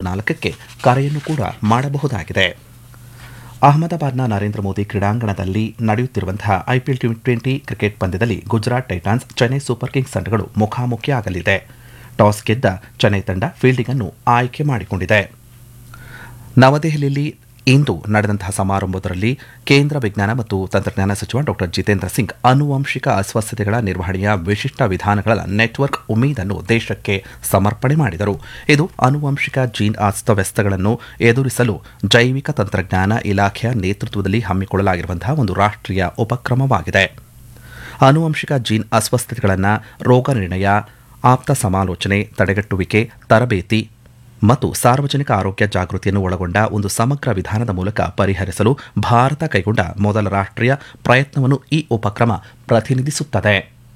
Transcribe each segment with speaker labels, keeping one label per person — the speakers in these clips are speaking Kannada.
Speaker 1: ನಾಲ್ಕಕ್ಕೆ ಕರೆಯನ್ನು ಕೂಡ ಮಾಡಬಹುದಾಗಿದೆ ಅಹಮದಾಬಾದ್ನ ನರೇಂದ್ರ ಮೋದಿ ಕ್ರೀಡಾಂಗಣದಲ್ಲಿ ನಡೆಯುತ್ತಿರುವಂತಹ ಐಪಿಎಲ್ ಟಿ ಟ್ವೆಂಟಿ ಕ್ರಿಕೆಟ್ ಪಂದ್ಯದಲ್ಲಿ Gujarat Titans Chennai Super Kings ತಂಡಗಳು ಮುಖಾಮುಖಿಯಾಗಲಿದೆ ಟಾಸ್ ಗೆದ್ದ ಚೆನ್ನೈ ತಂಡ ಫೀಲ್ಡಿಂಗ್ ಅನ್ನು ಆಯ್ಕೆ ಮಾಡಿಕೊಂಡಿದೆ ನವದೆಹಲಿಯಲ್ಲಿ ಇಂದು ನಡೆದಂತಹ ಸಮಾರಂಭದಲ್ಲಿ ಕೇಂದ್ರ ವಿಜ್ಞಾನ ಮತ್ತು ತಂತ್ರಜ್ಞಾನ ಸಚಿವ ಡಾ ಜಿತೇಂದ್ರ ಸಿಂಗ್ ಆನುವಂಶಿಕ ಅಸ್ವಸ್ಥತೆಗಳ ನಿರ್ವಹಣೆಯ ವಿಶಿಷ್ಟ ವಿಧಾನಗಳ ನೆಟ್ವರ್ಕ್ ಉಮೀದನ್ನು ದೇಶಕ್ಕೆ ಸಮರ್ಪಣೆ ಮಾಡಿದರು ಇದು ಆನುವಂಶಿಕ ಜೀನ್ ಅಸ್ತವ್ಯಸ್ತಗಳನ್ನು ಎದುರಿಸಲು ಜೈವಿಕ ತಂತ್ರಜ್ಞಾನ ಇಲಾಖೆಯ ನೇತೃತ್ವದಲ್ಲಿ ಹಮ್ಮಿಕೊಳ್ಳಲಾಗಿರುವಂತಹ ಒಂದು ರಾಷ್ಟ್ರೀಯ ಉಪಕ್ರಮವಾಗಿದೆ ಆನುವಂಶಿಕ ಜೀನ್ ಅಸ್ವಸ್ಥತೆಗಳನ್ನು ರೋಗ ನಿರ್ಣಯ ಆಪ್ತ ಸಮಾಲೋಚನೆ ತಡೆಗಟ್ಟುವಿಕೆ ತರಬೇತಿ ಮತ್ತು ಸಾರ್ವಜನಿಕ ಆರೋಗ್ಯ ಜಾಗೃತಿಯನ್ನು ಒಳಗೊಂಡ ಒಂದು ಸಮಗ್ರ ವಿಧಾನದ ಮೂಲಕ ಪರಿಹರಿಸಲು ಭಾರತ ಕೈಗೊಂಡ ಮೊದಲ ರಾಷ್ಟ್ರೀಯ ಪ್ರಯತ್ನವನ್ನು ಈ ಉಪಕ್ರಮ ಪ್ರತಿನಿಧಿಸುತ್ತದೆ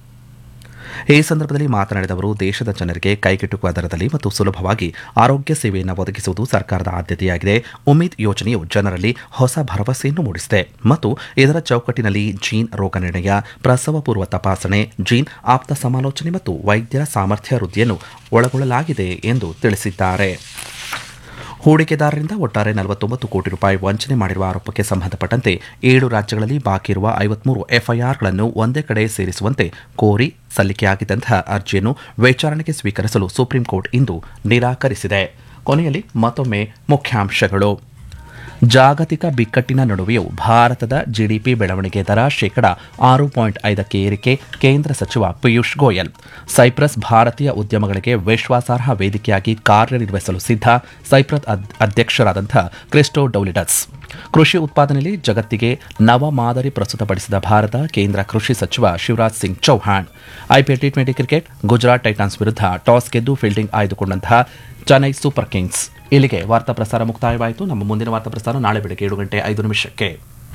Speaker 1: ಈ ಸಂದರ್ಭದಲ್ಲಿ ಮಾತನಾಡಿದ ಅವರು ದೇಶದ ಜನರಿಗೆ ಕೈಗೆಟುಕುವ ದರದಲ್ಲಿ ಮತ್ತು ಸುಲಭವಾಗಿ ಆರೋಗ್ಯ ಸೇವೆಯನ್ನು ಒದಗಿಸುವುದು ಸರ್ಕಾರದ ಆದ್ಯತೆಯಾಗಿದೆ ಉಮೀದ್ ಯೋಜನೆಯು ಜನರಲ್ಲಿ ಹೊಸ ಭರವಸೆಯನ್ನು ಮೂಡಿಸಿದೆ ಮತ್ತು ಇದರ ಚೌಕಟ್ಟಿನಲ್ಲಿ ಜೀನ್ ರೋಗ ನಿರ್ಣಯ ಪ್ರಸವ ಪೂರ್ವ ತಪಾಸಣೆ ಜೀನ್ ಆಪ್ತ ಸಮಾಲೋಚನೆ ಮತ್ತು ವೈದ್ಯರ ಸಾಮರ್ಥ್ಯ ವೃದ್ಧಿಯನ್ನು ಒಳಗೊಳ್ಳಲಾಗಿದೆ ಎಂದು ತಿಳಿಸಿದ್ದಾರೆ ಹೂಡಿಕೆದಾರರಿಂದ ಒಟ್ಟಾರೆ ನಲವತ್ತೊಂಬತ್ತು ಕೋಟಿ ರೂಪಾಯಿ ವಂಚನೆ ಮಾಡಿರುವ ಆರೋಪಕ್ಕೆ ಸಂಬಂಧಪಟ್ಟಂತೆ ಏಳು ರಾಜ್ಯಗಳಲ್ಲಿ ಬಾಕಿ ಇರುವ ಐವತ್ಮೂರು ಎಫ್ಐಆರ್ಗಳನ್ನು ಒಂದೇ ಕಡೆ ಸೇರಿಸುವಂತೆ ಕೋರಿ ಸಲ್ಲಿಕೆಯಾಗಿದ್ದಂತಹ ಅರ್ಜಿಯನ್ನು ವಿಚಾರಣೆಗೆ ಸ್ವೀಕರಿಸಲು ಸುಪ್ರೀಂ ಕೋರ್ಟ್ ಇಂದು ನಿರಾಕರಿಸಿದೆ ಕೊನೆಯಲ್ಲಿ ಮತ್ತೊಮ್ಮೆ ಮುಖ್ಯಾಂಶಗಳು ಜಾಗತಿಕ ಬಿಕ್ಕಟ್ಟಿನ ನಡುವೆಯೂ ಭಾರತದ ಜಿಡಿಪಿ ಬೆಳವಣಿಗೆ ದರ ಶೇಕಡ ಆರು ಪಾಯಿಂಟ್ ಐದಕ್ಕೆ ಏರಿಕೆ ಕೇಂದ್ರ ಸಚಿವ ಪಿಯೂಷ್ ಗೋಯಲ್ ಸೈಪ್ರಸ್ ಭಾರತೀಯ ಉದ್ಯಮಗಳಿಗೆ ವಿಶ್ವಾಸಾರ್ಹ ವೇದಿಕೆಯಾಗಿ ಕಾರ್ಯನಿರ್ವಹಿಸಲು ಸಿದ್ಧ ಸೈಪ್ರಸ್ ಅಧ್ಯಕ್ಷರಾದಂಥ ಕ್ರಿಸ್ಟೋ ಡೌಲಿಡಸ್ ಕೃಷಿ ಉತ್ಪಾದನೆಯಲ್ಲಿ ಜಗತ್ತಿಗೆ ನವ ಮಾದರಿ ಪ್ರಸ್ತುತಪಡಿಸಿದ ಭಾರತ ಕೇಂದ್ರ ಕೃಷಿ ಸಚಿವ Shivraj Singh Chouhan IPL T twenty cricket Gujarat Titans ವಿರುದ್ಧ ಟಾಸ್ ಗೆದ್ದು ಫೀಲ್ಡಿಂಗ್ ಆಯ್ದುಕೊಂಡಂತಹ ಚೆನ್ನೈ ಸೂಪರ್ ಕಿಂಗ್ಸ್ ಇಲ್ಲಿಗೆ ವಾರ್ತಾ ಪ್ರಸಾರ ಮುಕ್ತಾಯವಾಯಿತು ನಮ್ಮ ಮುಂದಿನ ವಾರ್ತಾ ಪ್ರಸಾರ ನಾಳೆ ಬೆಳಗ್ಗೆ ಏಳು ಗಂಟೆ ಐದು ನಿಮಿಷಕ್ಕೆ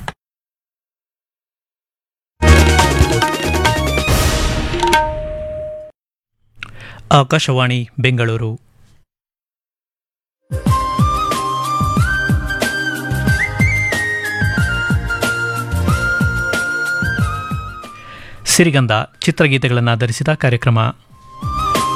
Speaker 2: ಆಕಾಶವಾಣಿ ಬೆಂಗಳೂರು ಸಿರಿಗಂಧ ಚಿತ್ರಗೀತೆಗಳನ್ನು ಧರಿಸಿದ ಕಾರ್ಯಕ್ರಮ